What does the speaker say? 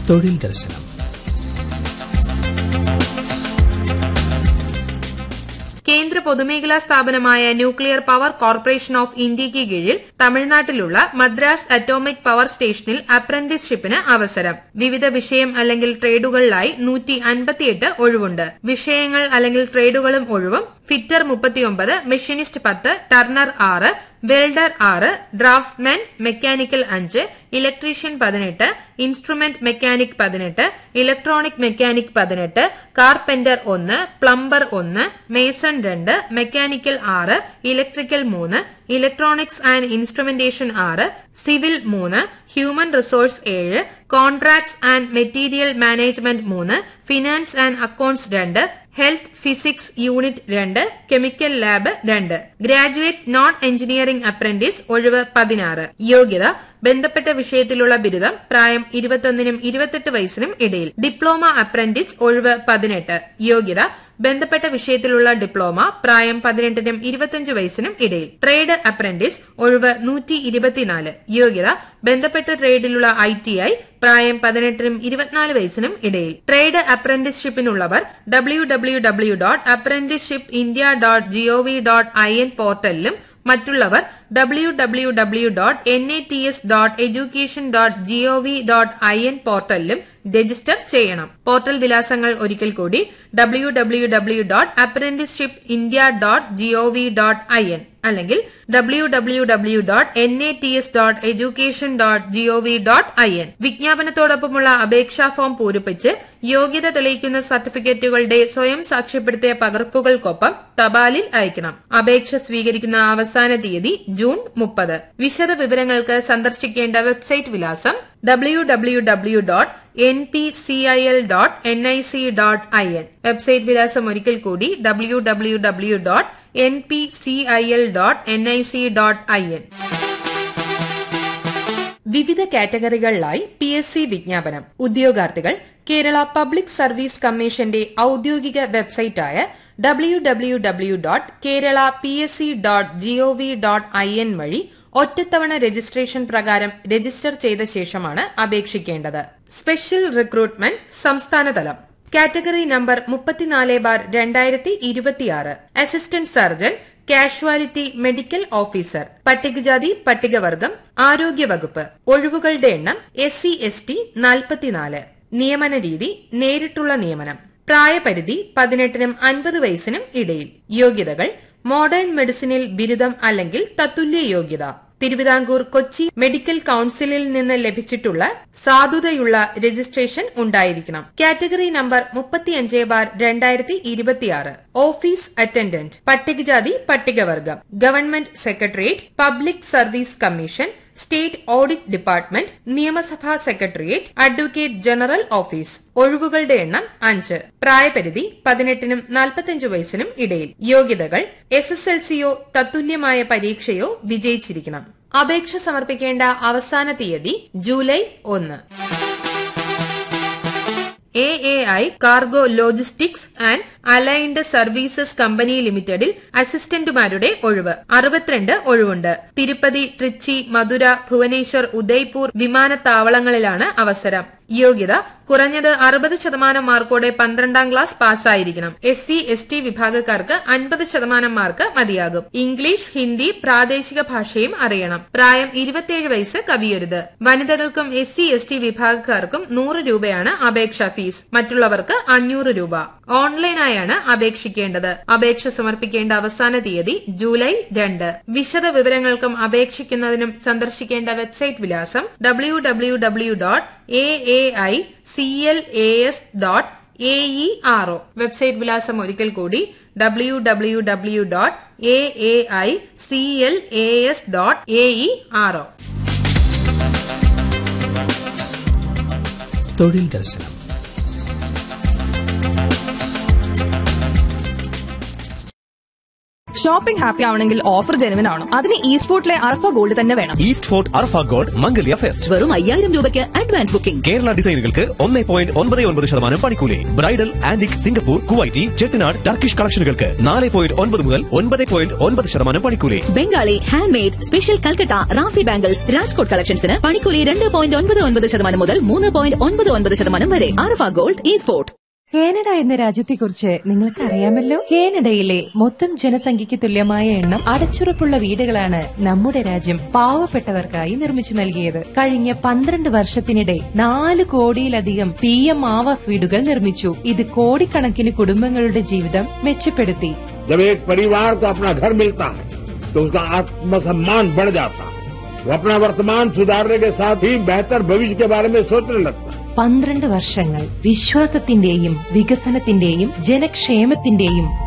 തൊഴിൽ ദർശനം കേന്ദ്ര പൊതുമേഖലാ സ്ഥാപനമായ ന്യൂക്ലിയർ പവർ കോർപ്പറേഷൻ ഓഫ് ഇന്ത്യയ്ക്ക് കീഴിൽ തമിഴ്നാട്ടിലുള്ള മദ്രാസ് അറ്റോമിക് പവർ സ്റ്റേഷനിൽ അപ്രന്റീസ്ഷിപ്പിന് അവസരം വിവിധ വിഷയം അല്ലെങ്കിൽ ട്രേഡുകളിലായി നൂറ്റി അൻപത്തിയെട്ട് ഒഴിവുണ്ട് വിഷയങ്ങൾ അല്ലെങ്കിൽ ട്രേഡുകളും ഒഴിവും ഫിറ്റർ മുപ്പത്തിയൊമ്പത് മെഷീനിസ്റ്റ് പത്ത് ടർണർ ആറ് വെൽഡർ ആറ് ഡ്രാഫ്റ്റ്സ്മാൻ മെക്കാനിക്കൽ അഞ്ച് ഇലക്ട്രീഷ്യൻ പതിനെട്ട് ഇൻസ്ട്രുമെന്റ് മെക്കാനിക് പതിനെട്ട് ഇലക്ട്രോണിക് മെക്കാനിക് പതിനെട്ട് കാർപെന്റർ ഒന്ന് പ്ലംബർ ഒന്ന് മേസൺ രണ്ട് മെക്കാനിക്കൽ ആറ് ഇലക്ട്രിക്കൽ മൂന്ന് ഇലക്ട്രോണിക്സ് ആൻഡ് ഇൻസ്ട്രുമെന്റേഷൻ ആറ് സിവിൽ മൂന്ന് ഹ്യൂമൻ റിസോഴ്സ് ഏഴ് കോൺട്രാക്ട്സ് ആൻഡ് മെറ്റീരിയൽ മാനേജ്മെന്റ് മൂന്ന് ഫിനാൻസ് ആൻഡ് അക്കൌണ്ട്സ് രണ്ട് ഹെൽത്ത് ഫിസിക്സ് യൂണിറ്റ് രണ്ട് കെമിക്കൽ ലാബ് രണ്ട് ഗ്രാജുവേറ്റ് നോൺ എഞ്ചിനീയറിംഗ് അപ്രന്റീസ് ഒഴിവ് പതിനാറ് യോഗ്യത ബന്ധപ്പെട്ട വിഷയത്തിലുള്ള ബിരുദം പ്രായം ഇരുപത്തൊന്നിനും ഇരുപത്തെട്ട് വയസ്സിനും ഇടയിൽ ഡിപ്ലോമ അപ്രന്റീസ് ഒഴിവ് പതിനെട്ട് യോഗ്യത ബന്ധപ്പെട്ട വിഷയത്തിലുള്ള ഡിപ്ലോമ പ്രായം പതിനെട്ടിനും ഇരുപത്തിയഞ്ച് വയസ്സിനും ഇടയിൽ ട്രേഡ് അപ്രന്റീസ് ഒഴിവ് നൂറ്റി ഇരുപത്തിനാല് യോഗ്യത ബന്ധപ്പെട്ട ട്രേഡിലുള്ള ഐ ടി ഐ പ്രായം പതിനെട്ടിനും ഇരുപത്തിനാല് വയസ്സിനും ഇടയിൽ ട്രേഡ് അപ്രന്റീസ്ഷിപ്പിനുള്ളവർ W W W dot apprenticeship India dot G O V dot I N പോർട്ടലിലും മറ്റുള്ളവർ W W W dot N I T S dot education dot G O V dot I N പോർട്ടലിലും രജിസ്റ്റർ ചെയ്യണം പോർട്ടൽ വിലാസങ്ങൾ ഒരിക്കൽ കൂടി W W W dot apprenticeship India dot G O V dot I N അല്ലെങ്കിൽ W W W dot N A T S dot education dot G O V dot I N വിജ്ഞാപനത്തോടൊപ്പമുള്ള അപേക്ഷാ form പൂരിപ്പിച്ച് യോഗ്യത തെളിയിക്കുന്ന സർട്ടിഫിക്കറ്റുകളുടെ സ്വയം സാക്ഷ്യപ്പെടുത്തിയ പകർപ്പുകൾക്കൊപ്പം തപാലിൽ അയക്കണം അപേക്ഷ സ്വീകരിക്കുന്ന അവസാന തീയതി ജൂൺ മുപ്പത് വിശദ വിവരങ്ങൾക്ക് സന്ദർശിക്കേണ്ട വെബ്സൈറ്റ് വിലാസം W W W dot N P C I L dot N I C dot I N website വിലാസം ഒരിക്കൽ കൂടി W W W dot N P C I L dot N I C dot I N വിവിധ കാറ്റഗറികളിലായി P S C വിജ്ഞാപനം ഉദ്യോഗാർത്ഥികൾ Kerala public service കമ്മീഷന്റെ ഔദ്യോഗിക വെബ്സൈറ്റായ W W W dot Kerala P S C dot G O V dot I N വഴി ഒറ്റത്തവണ registration പ്രകാരം രജിസ്റ്റർ ചെയ്ത ശേഷമാണ് അപേക്ഷിക്കേണ്ടത് സ്പെഷ്യൽ റിക്രൂട്ട്മെന്റ് സംസ്ഥാനതലം കാറ്റഗറി നമ്പർ മുപ്പത്തിനാല് ബാർ രണ്ടായിരത്തി ഇരുപത്തിയാറ് assistant surgeon casualty medical officer പട്ടികജാതി പട്ടികവർഗം ആരോഗ്യവകുപ്പ് ഒഴിവുകളുടെ എണ്ണം എസ് സി എസ് ടി നാൽപ്പത്തിനാല് നിയമന രീതി നേരിട്ടുള്ള നിയമനം പ്രായപരിധി പതിനെട്ടിനും അൻപത് വയസ്സിനും ഇടയിൽ യോഗ്യതകൾ മോഡേൺ മെഡിസിനിൽ ബിരുദം അല്ലെങ്കിൽ തത്തുല്യ യോഗ്യത തിരുവിതാംകൂർ കൊച്ചി മെഡിക്കൽ കൌൺസിലിൽ നിന്ന് ലഭിച്ചിട്ടുള്ള സാധുതയുള്ള രജിസ്ട്രേഷൻ ഉണ്ടായിരിക്കണം കാറ്റഗറി നമ്പർ മുപ്പത്തിയഞ്ച് ബാർ രണ്ടായിരത്തി ഇരുപത്തിയാറ് ഓഫീസ് അറ്റൻഡന്റ് പട്ടികജാതി പട്ടികവർഗം government secretariat public service commission state audit department നിയമസഭാ സെക്രട്ടേറിയറ്റ് അഡ്വക്കേറ്റ് ജനറൽ ഓഫീസ് ഒഴിവുകളുടെ എണ്ണം അഞ്ച് പ്രായപരിധി പതിനെട്ടിനും നാൽപ്പത്തിയഞ്ച് വയസ്സിനും ഇടയിൽ യോഗ്യതകൾ എസ് എസ് എൽ സിയോ തത്തുല്യമായ പരീക്ഷയോ വിജയിച്ചിരിക്കണം അപേക്ഷ സമർപ്പിക്കേണ്ട അവസാന തീയതി ജൂലൈ ഒന്ന് A A I cargo logistics and allied services company ലിമിറ്റഡിൽ അസിസ്റ്റന്റുമാരുടെ ഒഴിവ് അറുപത്തിരണ്ട് ഒഴിവുണ്ട് തിരുപ്പതി ട്രിച്ചി മധുര ഭുവനേശ്വർ ഉദയ്പൂർ വിമാനത്താവളങ്ങളിലാണ് അവസരം യോഗ്യത കുറഞ്ഞത് അറുപത് ശതമാനം മാർക്കോടെ പന്ത്രണ്ടാം ക്ലാസ് പാസ്സായിരിക്കണം എസ് സി എസ് ടി വിഭാഗക്കാർക്ക് അൻപത് ശതമാനം മാർക്ക് മതിയാകും ഇംഗ്ലീഷ് ഹിന്ദി പ്രാദേശിക ഭാഷയും അറിയണം പ്രായം ഇരുപത്തിയേഴ് വയസ്സ് കവിയരുത് വനിതകൾക്കും എസ് സി എസ് ടി വിഭാഗക്കാർക്കും നൂറ് രൂപയാണ് അപേക്ഷാ ഫീസ് മറ്റുള്ളവർക്ക് അഞ്ഞൂറ് രൂപ ഓൺലൈനായാണ് അപേക്ഷിക്കേണ്ടത് അപേക്ഷ സമർപ്പിക്കേണ്ട അവസാന തീയതി ജൂലൈ രണ്ട് വിശദ വിവരങ്ങൾക്കും അപേക്ഷിക്കുന്നതിനും സന്ദർശിക്കേണ്ട വെബ്സൈറ്റ് വിലാസം W W W dot A A I C L A S dot A E R O website വിലാസം ഒരിക്കൽ കൂടി W W W dot A A I C L A S dot A E R O തൊഴിൽ ദർശനം shopping happy ആവണമെങ്കിൽ offer genuine ആണ് അതിന് east ഫോർട്ടിലെ Arfa gold തന്നെ വേണം east fort Arfa gold Mangalya fest വെറും അയ്യായിരം രൂപയ്ക്ക് അഡ്വാൻസ് ബുക്കിംഗ് കേരള ഡിസൈനുകൾക്ക് ഒന്നേ പോയിന്റ് ഒൻപത് ഒൻപത് ശതമാനം പണിക്കൂലി bridal antique Singapore Kuwaiti Chettinad Turkish കളക്ഷനുകൾക്ക് നാല് പോയിന്റ് ഒൻപത് മുതൽ ഒൻപത് പോയിന്റ് ഒൻപത് ശതമാനം പണിക്കൂലി Bengali hand made special Calcutta Rafi bangles Rajkot കളക്ഷൻസിന് പണിക്കൂലി രണ്ട് പോയിന്റ് ഒൻപത് ഒൻപത് ശതമാനം മുതൽ മൂന്ന് പോയിന്റ് ഒൻപത് ഒൻപത് ശതമാനം വരെ ആർഫ ഗോൾഡ് ഈ സ്പോർട്ട് കാനഡ എന്ന രാജ്യത്തെക്കുറിച്ച് നിങ്ങൾക്ക് അറിയാമല്ലോ കാനഡയിലെ മൊത്തം ജനസംഖ്യയ്ക്ക് തുല്യമായ എണ്ണം അടച്ചുറപ്പുള്ള വീടുകളാണ് നമ്മുടെ രാജ്യം പാവപ്പെട്ടവർക്കായി നിർമ്മിച്ചു നൽകിയത് കഴിഞ്ഞ പന്ത്രണ്ട് വർഷത്തിനിടെ നാല് കോടിയിലധികം പി എം ആവാസ് വീടുകൾ നിർമ്മിച്ചു ഇത് കോടിക്കണക്കിന് കുടുംബങ്ങളുടെ ജീവിതം മെച്ചപ്പെടുത്തി जब एक परिवार को अपना घर मिलता है तो उसका आत्मसम्मान बढ़ जाता है वो अपना वर्तमान सुधारने के साथ ही बेहतर भविष्य के बारे में सोचने लगता है പന്ത്രണ്ട് വർഷങ്ങൾ വിശ്വാസത്തിന്റെയും വികസനത്തിന്റെയും ജനക്ഷേമത്തിന്റെയും